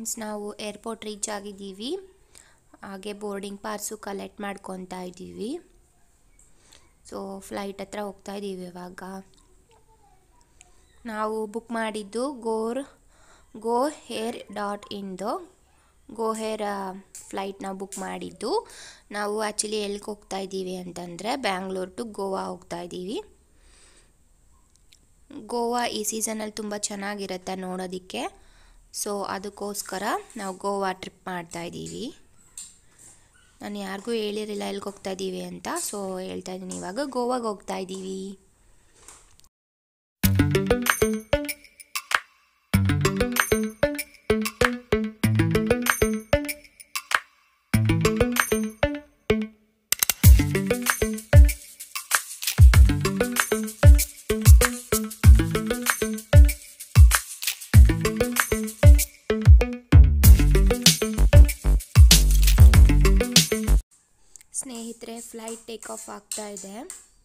friends ನಾವು airport reach ಆಗಿದ್ದೀವಿ ಹಾಗೆ ಬೋರ್ಡಿಂಗ್ ಪಾಸು ಕಲೆಕ್ಟ್ ಮಾಡ್ಕೊತಾ ಇದ್ದೀವಿ ಸೊ ಫ್ಲೈಟ್ ಹತ್ರ ಹೋಗ್ತಾ ಇದ್ದೀವಿ ಇವಾಗ ನಾವು ಬುಕ್ ಮಾಡಿದ್ದು ಗೋರ್ ಗೋ ಹೇರ್ ಡಾಟ್ ಇಂದು ಗೋ ಹೇರ್ ಫ್ಲೈಟ್ನ ಬುಕ್ ಮಾಡಿದ್ದು ನಾವು ಆ್ಯಕ್ಚುಲಿ ಎಲ್ಲಿಗೆ ಹೋಗ್ತಾ ಇದ್ದೀವಿ ಅಂತಂದರೆ ಬ್ಯಾಂಗ್ಳೂರ್ ಟು ಗೋವಾ ಹೋಗ್ತಾ ಇದ್ದೀವಿ ಗೋವಾ ಈ ಸೀಸನಲ್ಲಿ ತುಂಬ ಚೆನ್ನಾಗಿರುತ್ತೆ ನೋಡೋದಕ್ಕೆ ಸೊ ಅದಕ್ಕೋಸ್ಕರ ನಾವು ಗೋವಾ ಟ್ರಿಪ್ ಮಾಡ್ತಾ ಇದ್ದೀವಿ ನಾನು ಯಾರಿಗೂ ಹೇಳಿರಲಿಲ್ಲ ಎಲ್ಲಿಗೆ ಹೋಗ್ತಾ ಇದ್ದೀವಿ ಅಂತ ಸೊ ಹೇಳ್ತಾ ಇದ್ದೀನಿ ಇವಾಗ ಗೋವಾಗೆ ಹೋಗ್ತಾ ಇದ್ದೀವಿ ಸ್ನೇಹಿತರೆ ಫ್ಲೈಟ್ ಟೇಕ್ ಆಫ್ ಆಗ್ತಾ ಇದೆ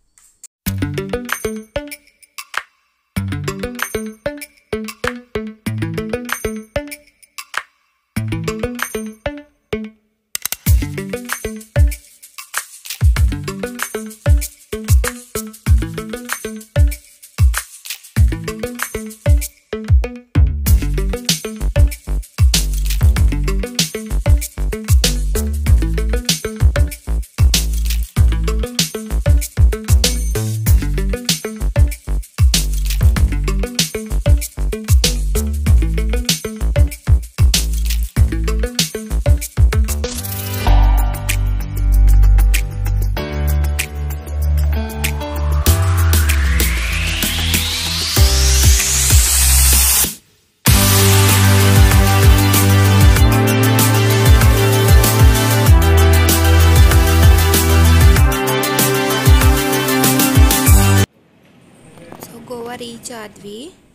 ಸೊ ಗೋವಾ ರೀಚ್ ಆದ್ವಿ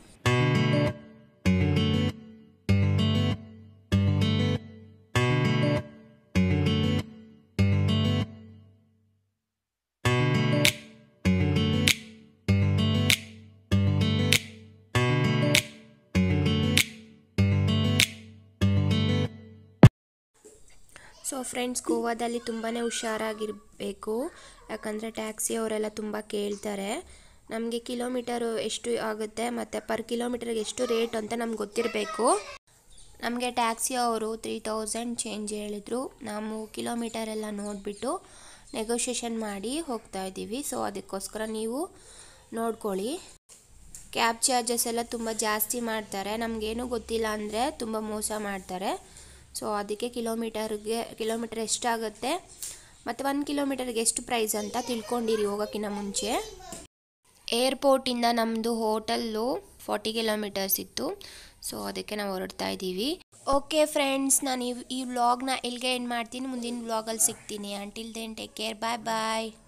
ಸೊ ಫ್ರೆಂಡ್ಸ್ ಗೋವಾದಲ್ಲಿ ತುಂಬಾ ಹುಷಾರಾಗಿರಬೇಕು ಯಾಕಂದರೆ ಟ್ಯಾಕ್ಸಿ ಅವರೆಲ್ಲ ತುಂಬ ಕೇಳ್ತಾರೆ ನಮಗೆ ಕಿಲೋಮೀಟರು ಎಷ್ಟು ಆಗುತ್ತೆ ಮತ್ತು ಪರ್ ಕಿಲೋಮೀಟರ್ಗೆ ಎಷ್ಟು ರೇಟ್ ಅಂತ ನಮ್ಗೆ ಗೊತ್ತಿರಬೇಕು ನಮಗೆ ಟ್ಯಾಕ್ಸಿ ಅವರು ತ್ರೀ ತೌಸಂಡ್ ಚೇಂಜ್ ಹೇಳಿದರು ನಾವು ಕಿಲೋಮೀಟರ್ ಎಲ್ಲ ನೋಡಿಬಿಟ್ಟು ನೆಗೋಷಿಯೇಷನ್ ಮಾಡಿ ಹೋಗ್ತಾ ಇದ್ದೀವಿ ಸೊ ಅದಕ್ಕೋಸ್ಕರ ನೀವು ನೋಡ್ಕೊಳ್ಳಿ ಕ್ಯಾಬ್ ಚಾರ್ಜಸ್ ಎಲ್ಲ ತುಂಬ ಜಾಸ್ತಿ ಮಾಡ್ತಾರೆ ನಮಗೇನು ಗೊತ್ತಿಲ್ಲ ಅಂದರೆ ತುಂಬ ಮೋಸ ಮಾಡ್ತಾರೆ ಸೊ ಅದಕ್ಕೆ ಕಿಲೋಮೀಟರ್ಗೆ ಕಿಲೋಮೀಟರ್ ಎಷ್ಟಾಗುತ್ತೆ ಮತ್ತು ಒಂದು ಕಿಲೋಮೀಟರ್ಗೆ ಎಷ್ಟು ಪ್ರೈಸ್ ಅಂತ ತಿಳ್ಕೊಂಡಿರಿ ಹೋಗೋಕ್ಕಿಂತ ಮುಂಚೆ ಏರ್ಪೋರ್ಟಿಂದ ನಮ್ಮದು ಹೋಟೆಲ್ಲು ಫಾರ್ಟಿ ಕಿಲೋಮೀಟರ್ಸ್ ಇತ್ತು ಸೊ ಅದಕ್ಕೆ ನಾವು ಹೊರಡ್ತಾ ಇದ್ದೀವಿ ಓಕೆ ಫ್ರೆಂಡ್ಸ್ ನಾನು ಈ ಈ ವ್ಲಾಗ್ನ ಎಲ್ಲಿಗೆ ಏನು ಮಾಡ್ತೀನಿ ಮುಂದಿನ ವ್ಲಾಗಲ್ಲಿ ಸಿಗ್ತೀನಿ until then take care bye ಬಾಯ್